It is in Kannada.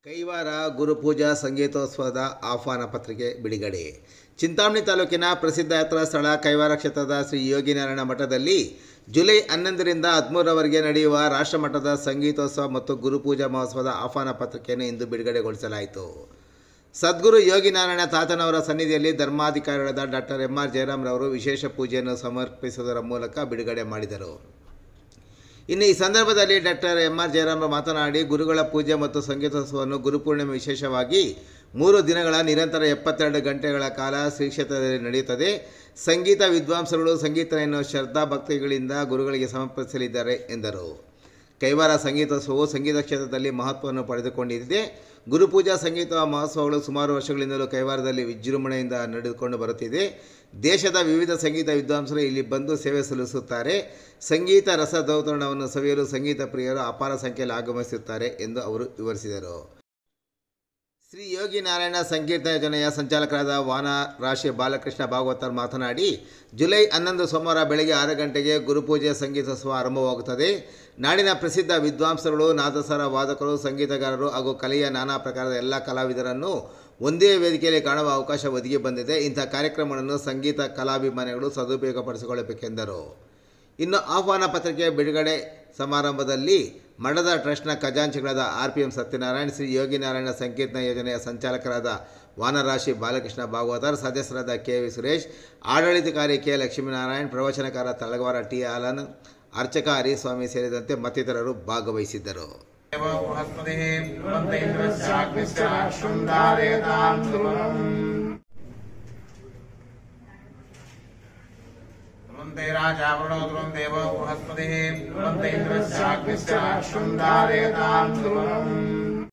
ಕೈವಾರ ಗುರುಪೂಜಾ ಸಂಗೀತೋತ್ಸವದ ಆಹ್ವಾನ ಪತ್ರಿಕೆ ಬಿಡುಗಡೆ ಚಿಂತಾಮಣಿ ತಾಲೂಕಿನ ಪ್ರಸಿದ್ಧ ಯಾತ್ರಾ ಸ್ಥಳ ಕೈವಾರ ಕ್ಷೇತ್ರದ ಶ್ರೀ ಯೋಗಿನಾರಾಯಣ ಮಠದಲ್ಲಿ ಜುಲೈ ಹನ್ನೊಂದರಿಂದ ಹದಿಮೂರರವರೆಗೆ ನಡೆಯುವ ರಾಷ್ಟ್ರಮಟ್ಟದ ಸಂಗೀತೋತ್ಸವ ಮತ್ತು ಗುರುಪೂಜಾ ಮಹೋತ್ಸವದ ಆಹ್ವಾನ ಪತ್ರಿಕೆಯನ್ನು ಇಂದು ಬಿಡುಗಡೆಗೊಳಿಸಲಾಯಿತು ಸದ್ಗುರು ಯೋಗಿನಾರಾಯಣ ತಾತನವರ ಸನ್ನಿಧಿಯಲ್ಲಿ ಧರ್ಮಾಧಿಕಾರಿಗಳಾದ ಡಾಕ್ಟರ್ ಎಂ ಆರ್ ಜಯರಾಮ್ರವರು ವಿಶೇಷ ಪೂಜೆಯನ್ನು ಸಮರ್ಪಿಸುವುದರ ಮೂಲಕ ಬಿಡುಗಡೆ ಮಾಡಿದರು ಇನ್ನು ಈ ಸಂದರ್ಭದಲ್ಲಿ ಡಾಕ್ಟರ್ ಎಂ ಆರ್ ಜಯರಾಮ್ ಮಾತನಾಡಿ ಗುರುಗಳ ಪೂಜೆ ಮತ್ತು ಸಂಗೀತೋತ್ಸವವನ್ನು ಗುರುಪೂರ್ಣಿಮೆ ವಿಶೇಷವಾಗಿ ಮೂರು ದಿನಗಳ ನಿರಂತರ ಎಪ್ಪತ್ತೆರಡು ಗಂಟೆಗಳ ಕಾಲ ಶ್ರೀ ಕ್ಷೇತ್ರದಲ್ಲಿ ನಡೆಯುತ್ತದೆ ಸಂಗೀತ ವಿದ್ವಾಂಸರುಗಳು ಸಂಗೀತವನ್ನು ಶ್ರದ್ಧಾ ಭಕ್ತಿಗಳಿಂದ ಗುರುಗಳಿಗೆ ಸಮರ್ಪಿಸಲಿದ್ದಾರೆ ಎಂದರು ಕೈವಾರ ಸಂಗೀತೋತ್ಸವವು ಸಂಗೀತ ಕ್ಷೇತ್ರದಲ್ಲಿ ಮಹತ್ವವನ್ನು ಪಡೆದುಕೊಂಡಿದೆ ಗುರುಪೂಜಾ ಸಂಗೀತ ಮಹೋತ್ಸವಗಳು ಸುಮಾರು ವರ್ಷಗಳಿಂದಲೂ ಕೈವಾರದಲ್ಲಿ ವಿಜೃಂಭಣೆಯಿಂದ ನಡೆದುಕೊಂಡು ಬರುತ್ತಿದೆ ದೇಶದ ವಿವಿಧ ಸಂಗೀತ ವಿದ್ವಾಂಸರು ಇಲ್ಲಿ ಬಂದು ಸೇವೆ ಸಲ್ಲಿಸುತ್ತಾರೆ ಸಂಗೀತ ರಸದೌತಣವನ್ನು ಸವಿಯಲು ಸಂಗೀತ ಪ್ರಿಯರು ಅಪಾರ ಸಂಖ್ಯೆಯಲ್ಲಿ ಆಗಮಿಸುತ್ತಾರೆ ಎಂದು ಅವರು ವಿವರಿಸಿದರು ಶ್ರೀ ಯೋಗಿ ನಾರಾಯಣ ಸಂಕೀರ್ತನ ಯೋಜನೆಯ ಸಂಚಾಲಕರಾದ ವಾನ ರಾಶಿ ಬಾಲಕೃಷ್ಣ ಭಾಗವತರ್ ಮಾತನಾಡಿ ಜುಲೈ ಹನ್ನೊಂದು ಸೋಮವಾರ ಬೆಳಗ್ಗೆ ಆರು ಗಂಟೆಗೆ ಗುರುಪೂಜೆ ಸಂಗೀತೋತ್ಸವ ಆರಂಭವಾಗುತ್ತದೆ ನಾಡಿನ ಪ್ರಸಿದ್ಧ ವಿದ್ವಾಂಸರುಗಳು ನಾದಸ್ವರ ವಾದಕರು ಸಂಗೀತಗಾರರು ಹಾಗೂ ಕಲೆಯ ನಾನಾ ಪ್ರಕಾರದ ಎಲ್ಲ ಕಲಾವಿದರನ್ನು ಒಂದೇ ವೇದಿಕೆಯಲ್ಲಿ ಕಾಣುವ ಅವಕಾಶ ಒದಗಿ ಬಂದಿದೆ ಇಂಥ ಕಾರ್ಯಕ್ರಮಗಳನ್ನು ಸಂಗೀತ ಕಲಾಭಿಮಾನಿಗಳು ಸದುಪಯೋಗಪಡಿಸಿಕೊಳ್ಳಬೇಕೆಂದರು ಇನ್ನು ಆಹ್ವಾನ ಪತ್ರಿಕೆ ಬಿಡುಗಡೆ ಸಮಾರಂಭದಲ್ಲಿ ಮಠದ ಟ್ರಸ್ಟ್ನ ಖಜಾಂಚಿಗಳಾದ R P M Satyanarayan Shri Yoginarayana ಸಂಕೀರ್ತನ ಯೋಜನೆಯ ಸಂಚಾಲಕರಾದ ವಾನರಾಶಿ ಬಾಲಕೃಷ್ಣ ಭಾಗವತರ್ ಸದಸ್ಯರಾದ ಕೆ ವಿ ಸುರೇಶ್ ಆಡಳಿತಾಧಿಕಾರಿ ಕೆ ಲಕ್ಷ್ಮೀನಾರಾಯಣ್ ಪ್ರವಚನಕಾರ ತಳಗವಾರ ಟಿ ಆಲನ್ ಅರ್ಚಕ ಹರಿಸ್ವಾಮಿ ಸೇರಿದಂತೆ ಮತ್ತಿತರರು ಭಾಗವಹಿಸಿದ್ದರು एव बृहस्पतिः पुरन्त इन्द्रस्याग्निश्चाक्षुन्धारयताम् ध्रुवन्ते राजावरणो ध्रुवन् देवो बृहस्पतिः पुरन्त इन्द्रस्याग्निश्चाक्षुन्धारयताम् ध्रुवम्